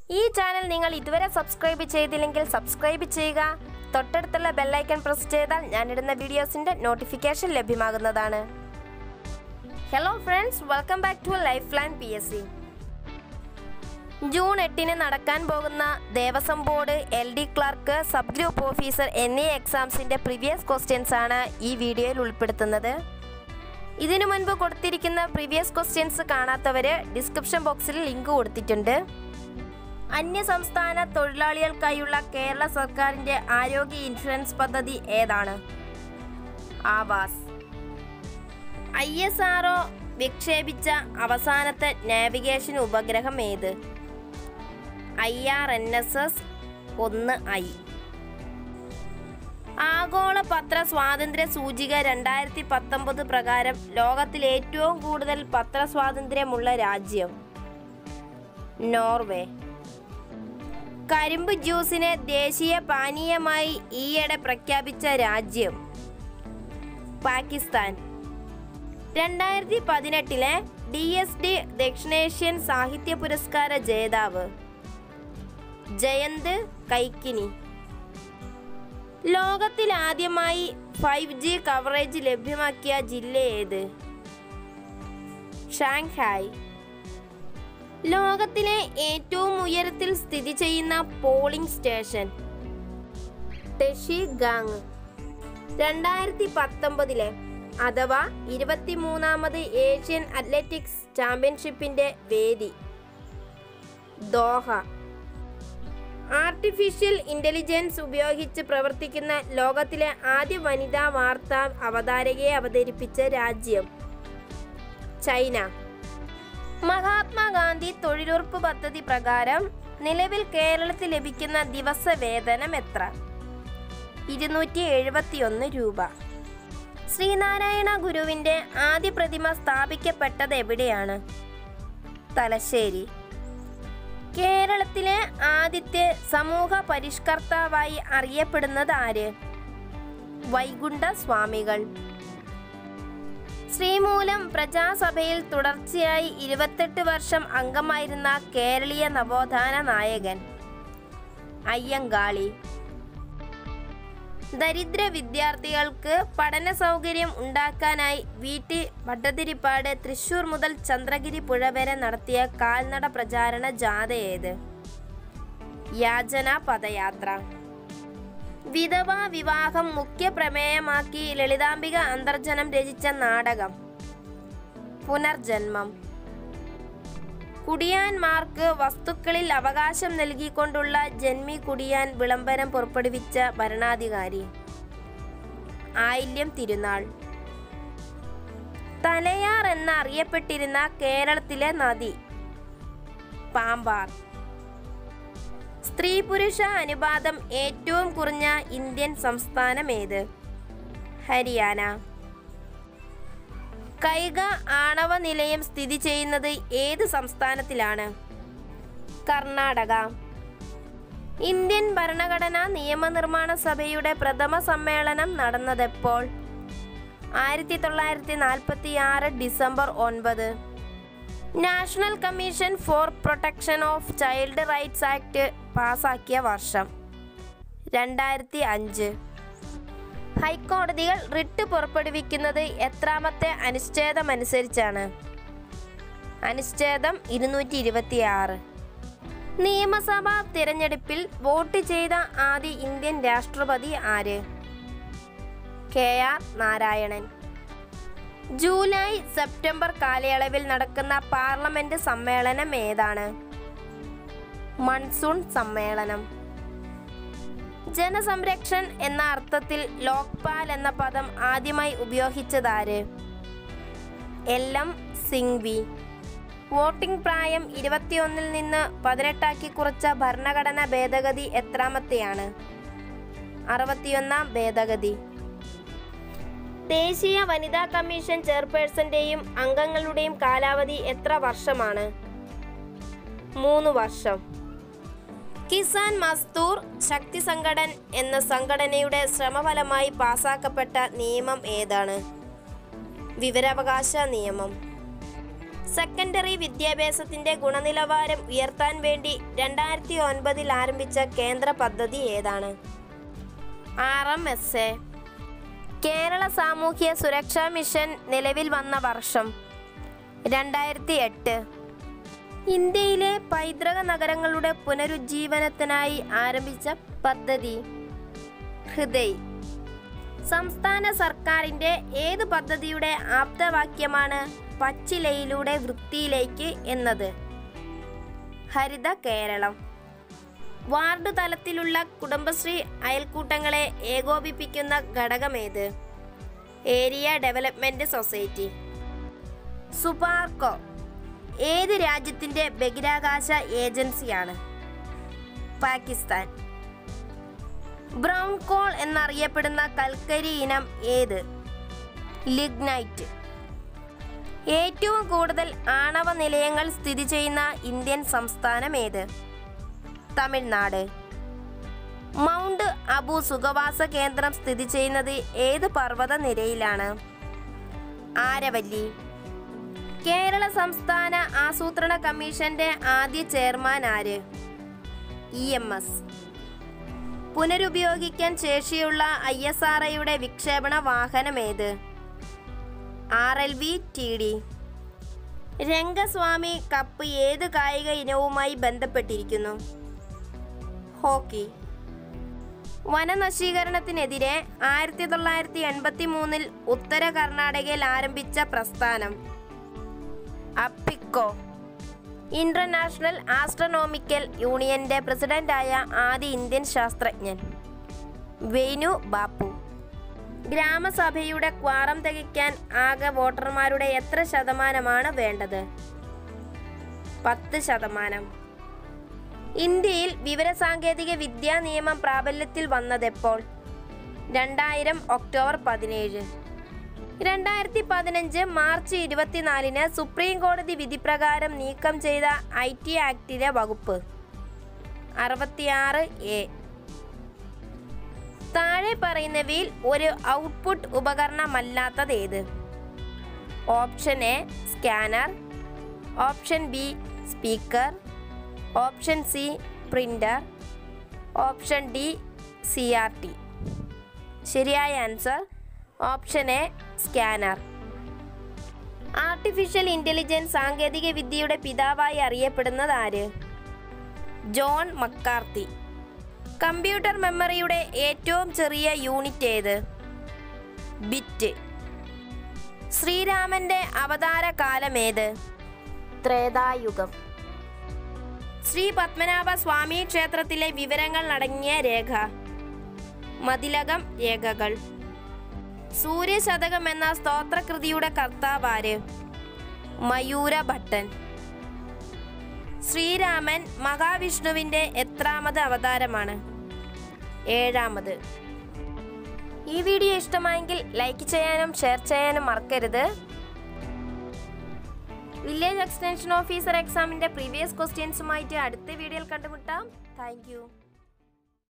ഈ ചാനൽ നിങ്ങൾ ഇതുവരെ സബ്സ്ക്രൈബ് ചെയ്തില്ലെങ്കിൽ സബ്സ്ക്രൈബ് ചെയ്യുക തൊട്ടടുത്തുള്ള ബെല്ലൈക്കൺ പ്രസ് ചെയ്താൽ ഞാനിടുന്ന വീഡിയോസിന്റെ നോട്ടിഫിക്കേഷൻ ലഭ്യമാകുന്നതാണ് hello friends welcome back to life line P S C June എട്ടിന് നടക്കാൻ പോകുന്ന Devaswom board L D clerk sub group officer എന്നീ എക്സാംസിന്റെ പ്രീവിയസ് ക്വസ്റ്റ്യൻസ് ആണ് ഈ വീഡിയോയിൽ ഉൾപ്പെടുത്തുന്നത് ഇതിനു മുൻപ് കൊടുത്തിരിക്കുന്ന പ്രീവിയസ് ക്വസ്റ്റ്യൻസ് കാണാത്തവര് ഡിസ്ക്രിപ്ഷൻ ബോക്സിൽ ലിങ്ക് കൊടുത്തിട്ടുണ്ട് അന്യ സംസ്ഥാന തൊഴിലാളികൾക്കായുള്ള കേരള സർക്കാരിന്റെ ആരോഗ്യ ഇൻഷുറൻസ് പദ്ധതി ഏതാണ് ആവാസ് ഐ എസ് ആർഒ വിക്ഷേപിച്ച അവസാനത്തെ നാവിഗേഷൻ ഉപഗ്രഹം ഏത് I R N S S ഒന്ന് ഐ ആഗോള പത്ര സ്വാതന്ത്ര്യ സൂചിക രണ്ടായിരത്തി പത്തൊമ്പത് പ്രകാരം ലോകത്തിൽ ഏറ്റവും കൂടുതൽ പത്ര സ്വാതന്ത്ര്യമുള്ള രാജ്യം നോർവേ കരിമ്പ് ജ്യൂസിനെ ദേശീയ പാനീയമായി ഈയിടെ പ്രഖ്യാപിച്ച രാജ്യം പാകിസ്ഥാൻ രണ്ടായിരത്തി പതിനെട്ടിലെ ഡി എസ് ഡി ദക്ഷിണേഷ്യൻ സാഹിത്യ പുരസ്കാര ജേതാവ് ജയന്ത് കൈക്കിനി ലോകത്തിൽ ആദ്യമായി ഫൈവ് ജി കവറേജ് ലഭ്യമാക്കിയ ജില്ല ഏത് ഷാങ്ഹായ് ലോകത്തിലെ ഏറ്റവും ഉയരത്തിൽ സ്ഥിതി ചെയ്യുന്ന പോളിംഗ് സ്റ്റേഷൻ ടെഷി ഗാങ് രണ്ടായിരത്തി പത്തൊമ്പതിലെ അഥവാ ഇരുപത്തിമൂന്നാമത് ഏഷ്യൻ അത്ലറ്റിക്സ് ചാമ്പ്യൻഷിപ്പിന്റെ വേദി ദോഹ ആർട്ടിഫിഷ്യൽ ഇന്റലിജൻസ് ഉപയോഗിച്ച് പ്രവർത്തിക്കുന്ന ലോകത്തിലെ ആദ്യ വനിതാ വാർത്താ അവതാരകയെ അവതരിപ്പിച്ച രാജ്യം ചൈന മഹാത്മാഗാന്ധി തൊഴിലുറപ്പ് പദ്ധതി പ്രകാരം നിലവിൽ കേരളത്തിൽ ലഭിക്കുന്ന ദിവസ വേതനം എത്ര ഇരുന്നൂറ്റി എഴുപത്തിയൊന്ന് രൂപ ശ്രീനാരായണ ഗുരുവിന്റെ ആദ്യ പ്രതിമ സ്ഥാപിക്കപ്പെട്ടത് എവിടെയാണ് തലശ്ശേരി കേരളത്തിലെ ആദ്യത്തെ സമൂഹ പരിഷ്കർത്താവായി അറിയപ്പെടുന്നത് ആര് വൈകുണ്ഠ സ്വാമികൾ ശ്രീമൂലം പ്രജാസഭയിൽ തുടർച്ചയായി ഇരുപത്തെട്ട് വർഷം അംഗമായിരുന്ന കേരളീയ നവോത്ഥാന നായകൻ അയ്യങ്കാളി ദരിദ്ര വിദ്യാർത്ഥികൾക്ക് പഠന സൗകര്യം ഉണ്ടാക്കാനായി വീട്ടി ഭട്ടതിരിപ്പാട് തൃശൂർ മുതൽ ചന്ദ്രഗിരി പുഴ വരെ നടത്തിയ കാൽനട പ്രചാരണ ജാഥ ഏത് യാചന പദയാത്ര വിധവാ വിവാഹം മുഖ്യ പ്രമേയമാക്കി ലളിതാംബിക അന്തർജനം രചിച്ച നാടകം പുനർജന്മം കുടിയാന്മാർക്ക് വസ്തുക്കളിൽ അവകാശം നൽകിക്കൊണ്ടുള്ള ജന്മി കുടിയാൻ വിളംബരം പുറപ്പെടുവിച്ച ഭരണാധികാരി ആയില്യം തിരുനാൾ തലയാർ എന്ന് അറിയപ്പെട്ടിരുന്ന കേരളത്തിലെ നദി പാമ്പാർ സ്ത്രീ പുരുഷ അനുപാതം ഏറ്റവും കുറഞ്ഞ ഇന്ത്യൻ സംസ്ഥാനം ഏത് ഹരിയാന കൈഗ ആണവ നിലയം സ്ഥിതി ചെയ്യുന്നത് ഏത് സംസ്ഥാനത്തിലാണ് കർണാടക ഇന്ത്യൻ ഭരണഘടനാ നിയമനിർമ്മാണ സഭയുടെ പ്രഥമ സമ്മേളനം നടന്നതെപ്പോൾ ആയിരത്തി തൊള്ളായിരത്തി നാൽപ്പത്തി ആറ് ഡിസംബർ ഒൻപത് National Commission for Protection of Child Rights Act പാസാക്കിയ വർഷം രണ്ടായിരത്തി അഞ്ച് ഹൈക്കോടതികൾ റിട്ട് പുറപ്പെടുവിക്കുന്നത് എത്രാമത്തെ അനുച്ഛേദമനുസരിച്ചാണ് അനുച്ഛേദം ഇരുന്നൂറ്റി ഇരുപത്തി ആറ് നിയമസഭാ തിരഞ്ഞെടുപ്പിൽ വോട്ട് ചെയ്ത ആദ്യ ഇന്ത്യൻ രാഷ്ട്രപതി ആര് K R Narayanan July September കാലയളവിൽ നടക്കുന്ന പാർലമെന്റ് സമ്മേളനം ഏതാണ് മൺസൂൺ സമ്മേളനം ജനസംരക്ഷൺ എന്ന അർത്ഥത്തിൽ ലോക്പാൽ എന്ന പദം ആദ്യമായി ഉപയോഗിച്ചതാര് എൽ എം സിംഗ്വി വോട്ടിംഗ് പ്രായം ഇരുപത്തിയൊന്നിൽ നിന്ന് പതിനെട്ടാക്കി കുറച്ച ഭരണഘടനാ ഭേദഗതി എത്രാമത്തെയാണ് അറുപത്തിയൊന്നാം ഭേദഗതി ദേശീയ വനിതാ കമ്മീഷൻ ചെയർപേഴ്സന്റെയും അംഗങ്ങളുടെയും കാലാവധി എത്ര വർഷമാണ് മൂന്ന് വർഷം കിസാൻ മസ്ദൂർ ശക്തി സംഘടൻ എന്ന സംഘടനയുടെ ശ്രമഫലമായി പാസാക്കപ്പെട്ട നിയമം ഏതാണ് വിവരാവകാശ നിയമം സെക്കൻഡറി വിദ്യാഭ്യാസത്തിന്റെ ഗുണനിലവാരം ഉയർത്താൻ വേണ്ടി രണ്ടായിരത്തി ഒൻപതിൽ ആരംഭിച്ച കേന്ദ്ര പദ്ധതി ഏതാണ് R M S A Kerala സാമൂഹ്യ സുരക്ഷാ മിഷൻ നിലവിൽ വന്ന വർഷം രണ്ടായിരത്തി എട്ട് ഇന്ത്യയിലെ പൈതൃക നഗരങ്ങളുടെ പുനരുജ്ജീവനത്തിനായി ആരംഭിച്ച പദ്ധതി ഹൃദയ് സംസ്ഥാന സർക്കാരിന്റെ ഏത് പദ്ധതിയുടെ ആപ്തവാക്യമാണ് പച്ചിലയിലൂടെ വൃത്തിയിലേക്ക് എന്നത് ഹരിത കേരളം വാർഡ് തലത്തിലുള്ള കുടുംബശ്രീ അയൽക്കൂട്ടങ്ങളെ ഏകോപിപ്പിക്കുന്ന ഘടകമേത് ഏരിയ ഡെവലപ്മെന്റ് സൊസൈറ്റി സുപാർക്കോ ഏത് രാജ്യത്തിന്റെ ബഹിരാകാശ ഏജൻസിയാണ് പാകിസ്ഥാൻ ബ്രൗൺ കോൾ എന്നറിയപ്പെടുന്ന കൽക്കരി ഇനം ഏത് ലിഗ്നൈറ്റ് ഏറ്റവും കൂടുതൽ ആണവ നിലയങ്ങൾ സ്ഥിതി ചെയ്യുന്ന ഇന്ത്യൻ സംസ്ഥാനം ഏത് തമിഴ്നാട് മൗണ്ട് അബു സുഖവാസ കേന്ദ്രം സ്ഥിതി ചെയ്യുന്നത് ഏത് പർവ്വത നിരയിലാണ് ആരവല്ലി കേരള സംസ്ഥാന ആസൂത്രണ കമ്മീഷന്റെ ആദ്യ ചെയർമാൻ ആര് ഇ എം എസ് പുനരുപയോഗിക്കാൻ ശേഷിയുള്ള ഐ എസ് ആർ ഐയുടെ വിക്ഷേപണ വാഹനം ഏത് R L V T D Rangaswamy cup ഏത് കായിക ഇനവുമായി ബന്ധപ്പെട്ടിരിക്കുന്നു ഹോക്കി വനനശീകരണത്തിനെതിരെ ആയിരത്തി തൊള്ളായിരത്തി എൺപത്തി മൂന്നിൽ ഉത്തര കർണാടകയിൽ ആരംഭിച്ച പ്രസ്ഥാനം അപ്പിക്കോ ഇന്റർനാഷണൽ ആസ്ട്രോണോമിക്കൽ യൂണിയന്റെ പ്രസിഡന്റായ ആദ്യ ഇന്ത്യൻ ശാസ്ത്രജ്ഞൻ വേനു ബാപ്പു ഗ്രാമസഭയുടെ ക്വാറം തികയ്ക്കാൻ ആകെ വോട്ടർമാരുടെ എത്ര ശതമാനമാണ് വേണ്ടത് പത്ത് ശതമാനം ഇന്ത്യയിൽ വിവരസാങ്കേതിക വിദ്യാ നിയമം പ്രാബല്യത്തിൽ വന്നതെപ്പോൾ രണ്ടായിരം ഒക്ടോബർ പതിനേഴ് രണ്ടായിരത്തി പതിനഞ്ച് മാർച്ച് ഇരുപത്തിനാലിന് സുപ്രീം കോടതി വിധിപ്രകാരം നീക്കം ചെയ്ത ഐ ടി ആക്ടിലെ വകുപ്പ് അറുപത്തിയാറ് എ താഴെ പറയുന്നവയിൽ ഒരു ഔട്ട്പുട്ട് ഉപകരണമല്ലാത്തത് ഏത് option A scanner option B speaker option C printer option D C R T ശരിയായ answer option A scanner artificial intelligence സാങ്കേതിക വിദ്യയുടെ പിതാവായി അറിയപ്പെടുന്നത് ആര് ജോൺ മക്കാർത്തി കമ്പ്യൂട്ടർ മെമ്മറിയുടെ ഏറ്റവും ചെറിയ യൂണിറ്റ് ഏത് ബിറ്റ് ശ്രീരാമന്റെ അവതാര കാലം ഏത് ത്രേതായുഗം ശ്രീ പത്മനാഭ സ്വാമി ക്ഷേത്രത്തിലെ വിവരങ്ങൾ അടങ്ങിയ രേഖ മതിലകം രേഖകൾ സൂര്യശതകം എന്ന സ്തോത്രകൃതിയുടെ കർത്താവ് ആര് മയൂര ഭട്ടൻ ശ്രീരാമൻ മഹാവിഷ്ണുവിന്റെ എത്രാമത് അവതാരമാണ് ഏഴാമത് ഈ വീഡിയോ ഇഷ്ടമായെങ്കിൽ ലൈക്ക് ചെയ്യാനും ഷെയർ ചെയ്യാനും മറക്കരുത് വില്ലേജ് എക്സ്റ്റൻഷൻ ഓഫീസർ എക്സാമിന്റെ പ്രീവിയസ് ക്വസ്റ്റ്യൻസുമായിട്ട് അടുത്ത വീഡിയോയിൽ കണ്ടുമുട്ടാം താങ്ക്